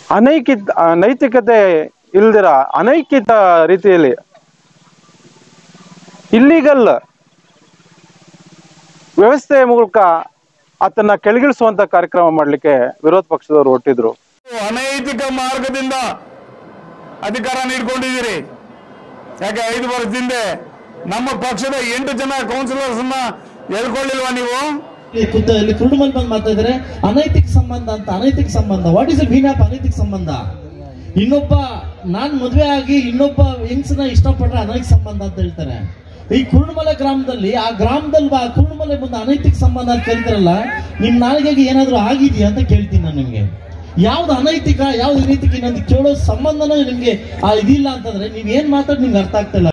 ಅನೈಕಿತ ನೈತಿಕತೆ ಇಲ್ದಿರ ಅನೈಕಿತ ರೀತಿಯಲ್ಲಿ ಇಲ್ಲಿಗಲ್ ವ್ಯವಸ್ಥೆಯ ಮೂಲಕ ಆತನ್ನ ಕೆಳಗಿಳಿಸುವಂತ ಕಾರ್ಯಕ್ರಮ ಮಾಡಲಿಕ್ಕೆ ವಿರೋಧ ಪಕ್ಷದವರು ಹೊರಟಿದ್ರು ಅನೈತಿಕ ಮಾರ್ಗದಿಂದ ಅಧಿಕಾರ ನೀಡ್ಕೊಂಡಿದ್ದೀರಿ ಯಾಕೆ ಐದು ವರ್ಷದಿಂದ ನಮ್ಮ ಪಕ್ಷದ ಎಂಟು ಜನ ಕೌನ್ಸಿಲರ್ಸ್ ಅನ್ನ ಎಳ್ಕೊಳ್ಳಿಲ್ವಾ ನೀವು ಇಲ್ಲಿ ಕೂತ ಇಲ್ಲಿ ಕುರುಡುಮಲ್ ಬಂದು ಮಾತಾಡಿದ್ರೆ ಅನೈತಿಕ ಸಂಬಂಧ ಅಂತ ಅನೈತಿಕ ಸಂಬಂಧ ವಾಟ್ ಇಸ್ ಮೀನ್ ಆಫ್ ಅನೈತಿಕ ಸಂಬಂಧ ಇನ್ನೊಬ್ಬ ನಾನ್ ಮದ್ವೆ ಆಗಿ ಇನ್ನೊಬ್ಬ ಹೆಂಗ್ಸನ ಇಷ್ಟಪಟ್ರೆ ಅನೈತಿಕ ಸಂಬಂಧ ಅಂತ ಹೇಳ್ತಾರೆ ಈ ಕುರುಡುಮಲೆ ಗ್ರಾಮದಲ್ಲಿ ಆ ಗ್ರಾಮದಲ್ಲಿ ಆ ಕುರುಡುಮಲೆ ಮುಂದೆ ಅನೈತಿಕ ಸಂಬಂಧ ಅಂತ ಕೇಳ್ತಾರಲ್ಲ ನಿಮ್ ನಾಲಿಗೆಗೆ ಏನಾದ್ರೂ ಆಗಿದೆಯಾ ಅಂತ ಕೇಳ್ತೀನಿ ನಾನು ನಿಮ್ಗೆ ಯಾವ್ದು ಅನೈತಿಕ ಯಾವ್ದು ಅನೈತಿಕ ಇನ್ನೊಂದು ಕೇಳೋ ಸಂಬಂಧನೂ ನಿಮ್ಗೆ ಆ ಇದಿಲ್ಲ ಅಂತಂದ್ರೆ ನೀವ್ ಏನ್ ಮಾತಾಡ್ ನಿಮ್ಗೆ ಅರ್ಥ ಆಗ್ತಿಲ್ಲ